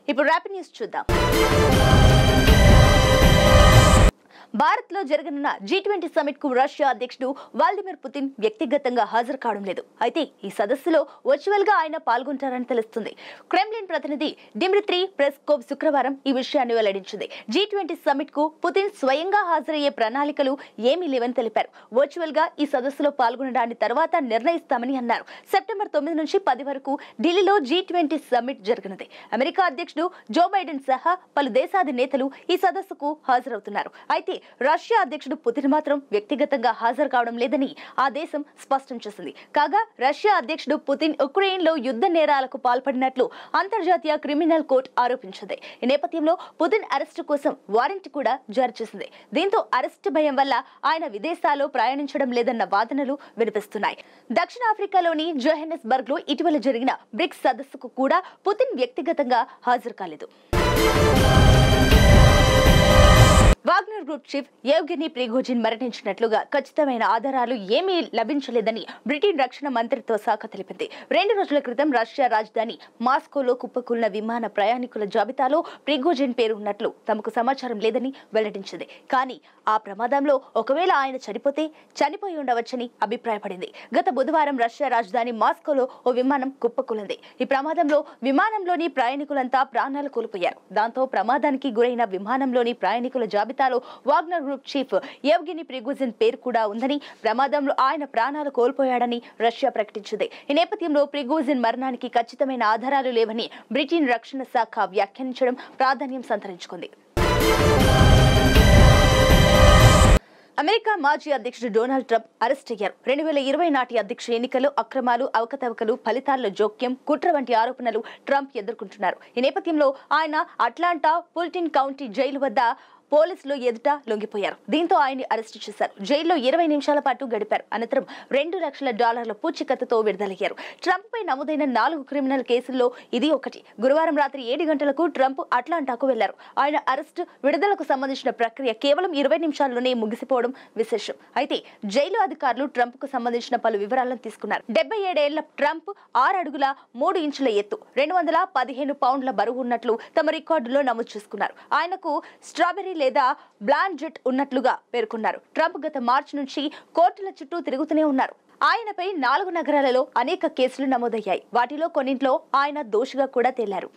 ఇప్పుడు rapid news చూద్దాం భారత్ లో జరగనున్న జీ ట్వంటీ సమిట్ కు రష్యా అధ్యక్షుడు వాల్దిమిర్ పుతిన్ వ్యక్తిగతంగా హాజరు కావడం లేదు అయితే ఈ సదస్సులో వర్చువల్ గా ఆయన పాల్గొంటారని తెలుస్తుంది క్రెమ్లిన్ ప్రతినిధి డిమిత్రీ ప్రెస్కోవ్ శుక్రవారం ఈ విషయాన్ని వెల్లడించింది జీ ట్వంటీ సమిట్ కు పుతిన్ స్వయంగా హాజరయ్యే ప్రణాళికలు ఏమీ లేవని తెలిపారు వర్చువల్ గా ఈ సదస్సులో పాల్గొనడాన్ని తర్వాత నిర్ణయిస్తామని అన్నారు సెప్టెంబర్ తొమ్మిది నుంచి పది వరకు ఢిల్లీలో జీ ట్వంటీ సమ్మిట్ జరగనుంది అమెరికా అధ్యక్షుడు జో బైడెన్ సహా పలు దేశాధినేతలు ఈ సదస్సుకు హాజరవుతున్నారు అయితే రష్యా అధ్యక్షుడు పుతిన్ మాత్రం వ్యక్తిగతంగా హాజరు కావడం లేదని ఆ దేశం స్పష్టం చేసింది కాగా రష్యా అధ్యక్షుడు పుతిన్ ఉక్రెయిన్ లో యుద్ధ నేరాలకు పాల్పడినట్లు అంతర్జాతీయ క్రిమినల్ కోర్టు ఆరోపించింది ఈ నేపథ్యంలో పుతిన్ అరెస్టు కోసం వారెంట్ కూడా జారీ చేసింది దీంతో అరెస్టు భయం వల్ల ఆయన విదేశాల్లో ప్రయాణించడం లేదన్న వాదనలు వినిపిస్తున్నాయి దక్షిణాఫ్రికాలోని జోహెనెస్బర్గ్ లో ఇటీవల జరిగిన బ్రిక్స్ సదస్సుకు కూడా పుతిన్ వ్యక్తిగతంగా హాజరు కాలేదు Wagner group chief Yevgeny Prigozhin మరణించినట్లుగా ఖచ్చితమైన ఆధారాలు ఏమీ లభించలేదని బ్రిటన్ రక్షణ మంత్రిత్వ శాఖ తెలిపింది రెండు రోజుల క్రితం రష్యా రాజధాని మాస్కోలో కుప్పకూలిన విమాన ప్రయాణికుల జాబితాలో ప్రిగోజిన్ పేరు ఉన్నట్లు తమకు సమాచారం లేదని వెల్లడించింది కానీ ఆ ప్రమాదంలో ఒకవేళ ఆయన చనిపోతే చనిపోయి ఉండవచ్చని అభిప్రాయపడింది గత బుధవారం రష్యా రాజధాని మాస్కోలో ఓ విమానం కుప్పకూలింది ఈ ప్రమాదంలో విమానంలోని ప్రయాణికులంతా ప్రాణాలు కోల్పోయారు దాంతో ప్రమాదానికి గురైన విమానంలోని ప్రయాణికుల జాబితాలో Wagner group chief Yevgeny Prigozhin పేరు కూడా ఉందని ప్రమాదంలో ఆయన ప్రాణాలు కోల్పోయాడని రష్యా ప్రకటించింది ఈ నేపథ్యంలో ప్రిగోజిన్ మరణానికి ఖచ్చితమైన ఆధారాలు లేవని బ్రిటన్ రక్షణ శాఖ వ్యాఖ్యానించడం ప్రాధాన్యం సంతరించుకుంది అమెరికా మాజీ అధ్యక్షుడు డొనాల్డ్ ట్రంప్ అరెస్ట్ అయ్యారు రెండు వేల ఇరవై నాటి అధ్యక్ష ఎన్నికల్లో అక్రమాలు అవకతవకలు ఫలితాల్లో జోక్యం కుట్ర వంటి ఆరోపణలు ట్రంప్ ఎదుర్కొంటున్నారు ఈ నేపథ్యంలో ఆయన అట్లాంటా పుల్టిన్ కౌంటీ జైలు వద్ద పోలీసులు ఎదుట లొంగిపోయారు దీంతో ఆయన్ని అరెస్టు చేశారు జైల్లో ఇరవై నిమిషాల పాటు గడిపారు అనంతరం రెండు లక్షల డాలర్ల పూచికత్తుతో విడుదలయ్యారు ట్రంప్ పై నమోదైన నాలుగు క్రిమినల్ కేసుల్లో ఇది ఒకటి గురువారం రాత్రి ఏడు గంటలకు ట్రంప్ అట్లాంటాకు వెళ్లారు ఆయన అరెస్టు విడుదలకు సంబంధించిన ప్రక్రియ కేవలం ఇరవై నిమిషాల్లోనే ముగిసిపోవడం విశేషం అయితే జైలు అధికారులు ట్రంప్ కు సంబంధించిన పలు వివరాలను తీసుకున్నారు డెబ్బై ఏడేళ్ల ట్రంప్ ఆరు అడుగుల మూడు ఇంచుల ఎత్తు రెండు వందల పదిహేను పౌండ్ల బరువు ఉన్నట్లు తమ రికార్డులో నమోదు చేసుకున్నారు ఆయనకు స్ట్రాబెర్రీ లేదా బ్లాండ్ జెట్ ఉన్నట్లుగా పేర్కొన్నారు ట్రంప్ గత మార్చి నుంచి కోర్టుల చుట్టూ తిరుగుతూనే ఉన్నారు ఆయనపై నాలుగు నగరాలలో అనేక కేసులు నమోదయ్యాయి వాటిలో కొన్నింట్లో ఆయన దోషిగా కూడా తేలారు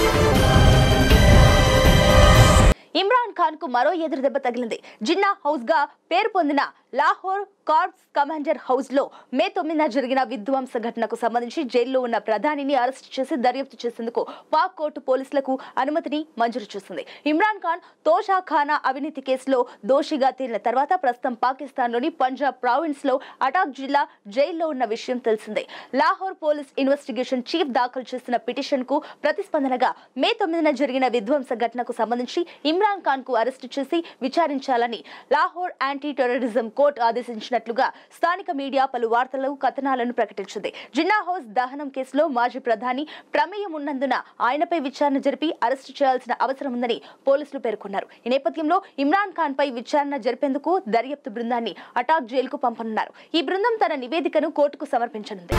ఇమ్రాన్ ఖాన్ కు మరో ఎదురు దెబ్బ తగిలింది జిన్నా హౌస్ గా పేరు పొందిన లాహోర్ కార్ప్స్ కమాండర్ హౌస్ లో మే తొమ్మిదిన జరిగిన విధ్వంస ఘటనకు సంబంధించి జైల్లో ఉన్న ప్రధానిని అరెస్ట్ చేసి దర్యాప్తు చేసేందుకు పాక్ కోర్టు పోలీసులకు అనుమతిని మంజూరు చేసింది ఇమ్రాన్ ఖాన్ తోషా ఖానా అవినీతి కేసులో దోషిగా తేలిన తర్వాత ప్రస్తుతం పాకిస్తాన్ లోని పంజాబ్ ప్రావిన్స్ లో అటాక్ జిల్లా జైల్లో ఉన్న విషయం తెలిసిందే లాహోర్ పోలీస్ ఇన్వెస్టిగేషన్ చీఫ్ దాఖలు చేసిన పిటిషన్ కు ప్రతిస్పందనగా మే తొమ్మిదిన జరిగిన విధ్వంస ఘటనకు సంబంధించి ఇమ్రాన్ ఖాన్ కు అరెస్టు చేసి విచారించాలని లాహోర్ యాంటీ టెర్రరిజం కోర్టు ఆదేశించినట్లుగా స్థానిక మీడియా పలు వార్తలు కథనాలను ప్రకటించింది జిన్నా హౌస్ దహనం కేసులో మాజీ ప్రధాని ప్రమేయం ఉన్నందున ఆయనపై విచారణ జరిపి అరెస్టు చేయాల్సిన అవసరం ఉందని పోలీసులు పేర్కొన్నారు ఈ నేపథ్యంలో ఇమ్రాన్ ఖాన్ పై విచారణ జరిపేందుకు దర్యాప్తు బృందాన్ని అటాక్ జైలుకు పంపనున్నారు ఈ బృందం తన నివేదికను కోర్టుకు సమర్పించనుంది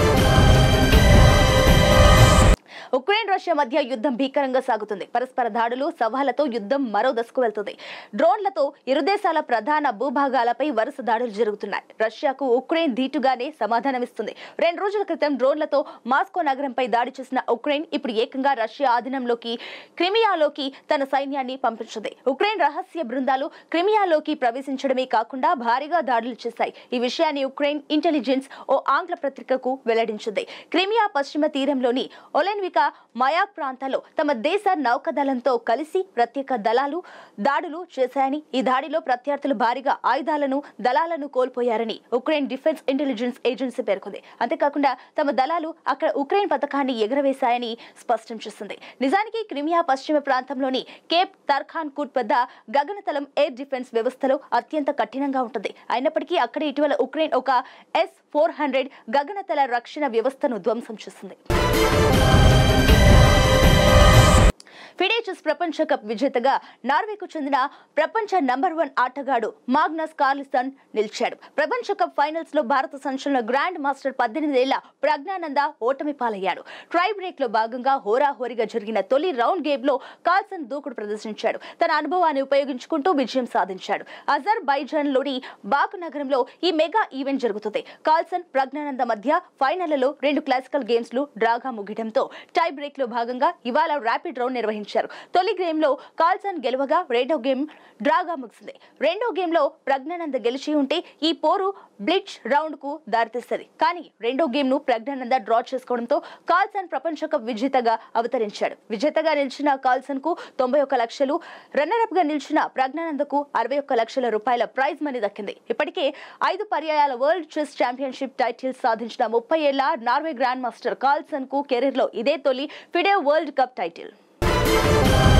ఉక్రెయిన్ రష్యా మధ్య యుద్ధం భీకరంగా సాగుతుంది పరస్పర దాడులు సవాళ్లతో యుద్ధం మరో దశకు వెళ్తుంది డ్రోన్లతో ఇరు దేశాల ప్రధాన భూభాగాలపై వరుస దాడులు జరుగుతున్నాయి రష్యాకు ఉక్రెయిన్ ధీటుగానే సమాధానమిస్తుంది రెండు రోజుల క్రితం డ్రోన్లతో మాస్కో నగరంపై దాడి చేసిన ఉక్రెయిన్ ఇప్పుడు ఏకంగా రష్యా ఆధీనంలోకి క్రిమియాలోకి తన సైన్యాన్ని పంపించింది ఉక్రెయిన్ రహస్య బృందాలు క్రిమియాలోకి ప్రవేశించడమే కాకుండా భారీగా దాడులు చేశాయి ఈ విషయాన్ని ఉక్రెయిన్ ఇంటెలిజెన్స్ ఓ ఆంగ్ల పత్రికకు వెల్లడించింది క్రిమియా పశ్చిమ తీరంలోని ఒలెన్వికా మయాక్ ప్రాంతాల్లో తమ దేశ నౌకాదళంతో కలిసి ప్రత్యేక దళాలు దాడులు చేశాయని ఈ దాడిలో ప్రత్యర్థులు భారీగా ఆయుధాలను దళాలను కోల్పోయారని ఉక్రెయిన్ డిఫెన్స్ ఇంటెలిజెన్స్ ఏజెన్సీ పేర్కొంది అంతేకాకుండా తమ దళాలు అక్కడ ఉక్రెయిన్ పథకాన్ని ఎగరవేశాయని స్పష్టం చేసింది నిజానికి క్రిమియా పశ్చిమ ప్రాంతంలోని కేప్ తర్ఖాన్ కుట్ వద్ద గగనతలం ఎయిర్ డిఫెన్స్ వ్యవస్థలో అత్యంత కఠినంగా ఉంటుంది అయినప్పటికీ అక్కడ ఇటీవల ఉక్రెయిన్ ఒక ఎస్ ఫోర్ హండ్రెడ్ గగనతల రక్షణ వ్యవస్థను ధ్వంసం చేసింది వీడియో చెస్ ప్రపంచ కప్ విజేతగా నార్వేకు చెందిన ప్రపంచ నంబర్ వన్ ఆటగాడు మాగ్నస్ కార్లిసన్ నిలిచాడు ప్రపంచ కప్ ఫైనల్స్ లో భారత సంచలన గ్రాండ్ మాస్టర్ పద్దెనిమిదేళ్ల ప్రజ్ఞానంద ఓటమి పాలయ్యాడు ట్రై బ్రేక్ లో భాగంగా హోరాహోరీగా జరిగిన తొలి రౌండ్ గేమ్ లో కార్ల్సన్ దూకుడు ప్రదర్శించాడు తన అనుభవాన్ని ఉపయోగించుకుంటూ విజయం సాధించాడు అజర్ బైజాన్ లోని బాకు నగరంలో ఈ మెగా ఈవెంట్ జరుగుతుంది కార్ల్సన్ ప్రజ్ఞానంద మధ్య ఫైనళ్లలో రెండు క్లాసికల్ గేమ్స్ లు డ్రాగా ముగియడంతో టై బ్రేక్ లో భాగంగా ఇవాళ ర్యాపిడ్ రౌండ్ నిర్వహించారు తొలి గేమ్ లో కార్ల్సన్ గెలవగా రెండో గేమ్ డ్రాగా ముగిసింది రెండో గేమ్ లో ప్రజ్ఞానంద గెలిచి ఉంటే ఈ పోరు బ్లిట్జ్ రౌండ్ కు దారితీస్తుంది కానీ రెండో గేమ్ ను ప్రజ్ఞానంద డ్రా చేసుకోవడంతో కార్ల్సన్ ప్రపంచ కప్ విజేతగా అవతరించాడు విజేతగా నిలిచిన కార్ల్సన్ కు తొంభై ఒక్క లక్షలు రన్నర్ అప్ గా నిలిచిన ప్రజ్ఞానందకు అరవై ఒక్క లక్షల రూపాయల ప్రైజ్ మనీ దక్కింది ఇప్పటికే ఐదు పర్యాయాల వరల్డ్ చెస్ ఛాంపియన్షిప్ టైటిల్ సాధించిన ముప్పై ఏళ్ల నార్వే గ్రాండ్ మాస్టర్ కార్ల్సన్ కు కెరీర్ లో ఇదే తొలి ఫిడే వరల్డ్ కప్ టైటిల్